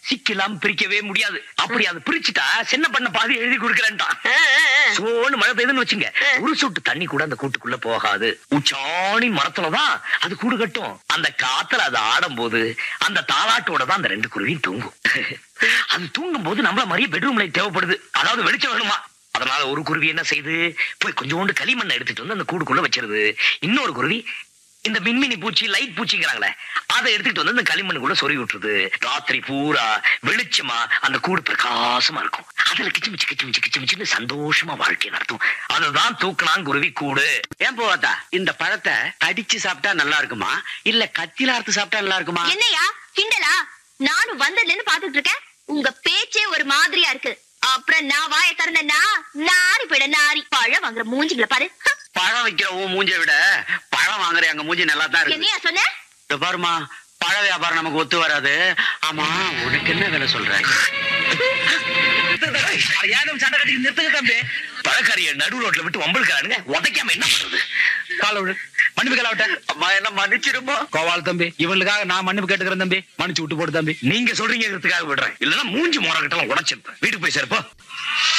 சிக்கலாம் பிரிக்கவே முடியாது அப்படி அதை பிரிச்சுட்டா சின்ன பண்ண பாதி எழுதி கொடுக்கறேன்டான் ஆ, ஆ, ஆ. சோன்னு மழை பெய்யுதுன்னு வச்சுங்க ஒரு சொட்டு தண்ணி கூட அந்த கூட்டுக்குள்ள போகாது உச்சாணி மரத்துலதான் அது கூடு கட்டும் அந்த காத்துல அது ஆடும் போது அந்த தாளாட்டோட தான் அந்த ரெண்டு குருவியும் தூங்கும் அது தூங்கும் போது நம்மள மாதிரியே பெட்ரூம் லைட் தேவைப்படுது அதாவது வெளிச்சம் வேணுமா அதனால ஒரு குருவி என்ன செய்யுது போய் கொஞ்சோண்டு களிமண்ணை எடுத்துட்டு வந்து அந்த கூடுக்குள்ள வச்சிருது இன்னொரு குருவி இந்த மின்மினி பூச்சி லைட் பூச்சிங்கிறாங்களே அதை எடுத்துட்டு வந்து அந்த களிமண்ணுக்குள்ள சொறி விட்டுருது ராத்திரி பூரா வெளிச்சமா அந்த கூடு பிரகாசமா இருக்கும் அதுல கிச்சு மிச்சு கிச்சு மிச்சு கிச்சு மிச்சுன்னு சந்தோஷமா வாழ்க்கை நடத்தும் அதுதான் தூக்கணான் குருவி கூடு ஏன் போவாத்தா இந்த பழத்தை கடிச்சு சாப்பிட்டா நல்லா இருக்குமா இல்ல கத்தில அறுத்து சாப்பிட்டா நல்லா இருக்குமா என்னையா கிண்டலா நானும் வந்ததுல இருந்து பாத்துட்டு இருக்கேன் உங்க பேச்சே ஒரு மாதிரியா இருக்கு அப்புறம் நான் வாயை திறந்தேன்னா நாரி போயிட நாரி பழம் வாங்குற மூஞ்சிங்கள பாரு ஹ, பழம் வைக்கிற உன் மூஞ்ச விட பழம் வாங்குற எங்க மூஞ்சி நல்லா தான் இருக்கு என்னையா சொன்ன இதோ பாருமா பழ வியாபாரம் நமக்கு ஒத்து வராது ஆமா உனக்கு என்ன வேலை சொல்ற ஏதும் சண்டை கட்டிக்கு நிறுத்துங்க தம்பி பழக்காரிய நடு ரோட்ல விட்டு வம்பளுக்கிறானுங்க உதைக்காம என்ன பண்றது கால விடு மன்னிப்பு கேளாவிட்ட அம்மா என்ன மன்னிச்சிருமா கோவால் தம்பி இவங்களுக்காக நான் மன்னிப்பு கேட்டுக்கிறேன் தம்பி மன்னிச்சு விட்டு போடு தம்பி நீங்க சொல்றீங்கிறதுக்காக விடுறேன் இல்லன்னா மூஞ்சி மோரக்கிட்டலாம் உடைச்சிருப்பேன் வீட்டுக்கு போய் சேர்ப்போ